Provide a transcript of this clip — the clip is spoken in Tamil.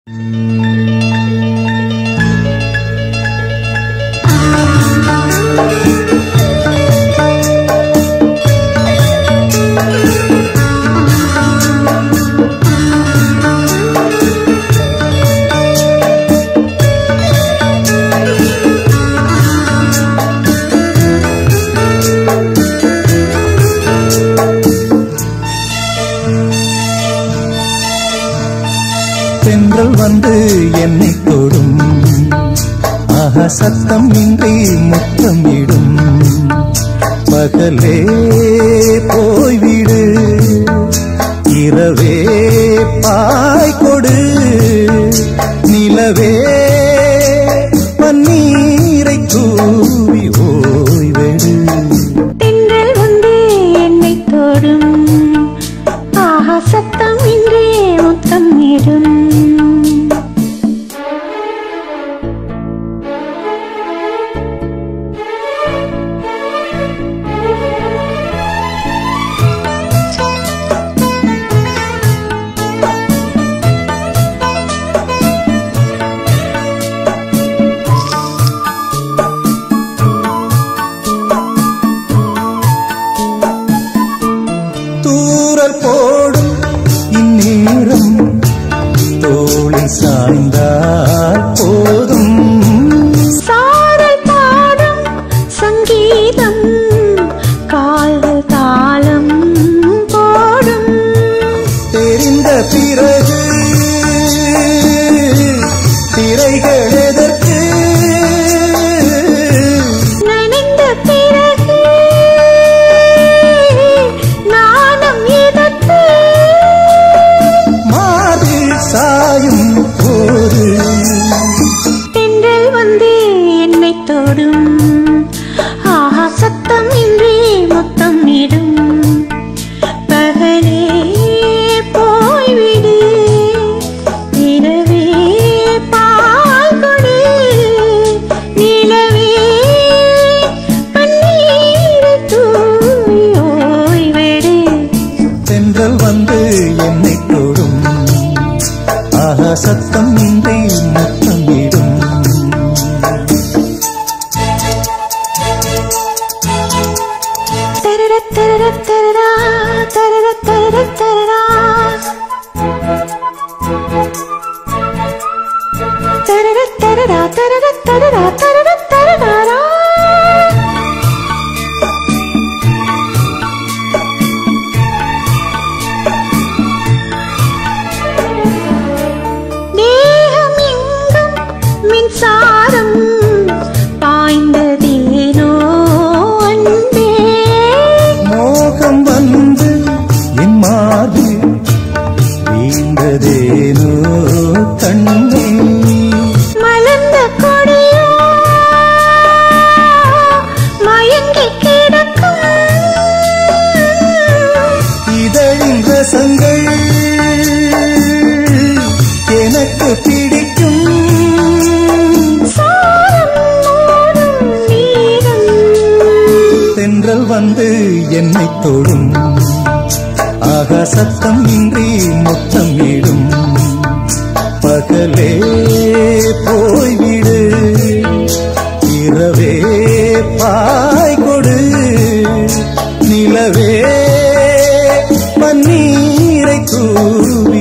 தென்றல் வந்து என்னை தொடும் ஆஹா சத்தம் இன்றி முத்தம் இடும் பகலே போய்விடு இரவே பாய் கொடு நிலவே பன்னீரை தூவி ஓய்வெடு தென்றல் வந்து என்னை தொடும் ஆஹா சத்தம் இன்றே முத்தம் இடும் தூரல் போடும் இந்நேரம் தோளில் சாய்ந்தால் போதும் சாரல் பாடும் சங்கீதம் கால்கள் தாளம் போடும் தெரிந்த பிறகு திரைகள் எதற்கு நனைந்த பிறகு நாணம் எதற்கு மாறில் சாயும் போது தென்றல் வந்து என்னை தொடும் ஆஹா சத்தம் இன்றி முத்தம் இடும் பகலே போய்விடு இரவே பால் கொடு நிலவே பன்னீரை தூவி ஓய்வெடு தென்றல் வந்து என்னை தொடும் ஆஹா சத்தம் இன்றி முத்தம் இடும் தரர தரர தரரா தரர தரர தரரா தரர தரரா தரர தரரா தரர தரரா தேகம் எங்கும் மின்சாரம் பாய்ந்ததேனோ அன்பே மோகம் வந்து என் மாது வீழ்ந்ததேனோ கண்ணே மலர்ந்த கொடியோ மயங்கி கிடக்கும் இதழின் ரசங்கள் எனக்கு பிடிக்கும் சாரம் மூடும் நீரம் தென்றல் வந்து என்னை தொடும் ஆகா சத்தம் இன்றி மொத்தம் இடும் பகலே போய்விடு இரவே பாய் கொடு நிலவே பன்னீரை தூவி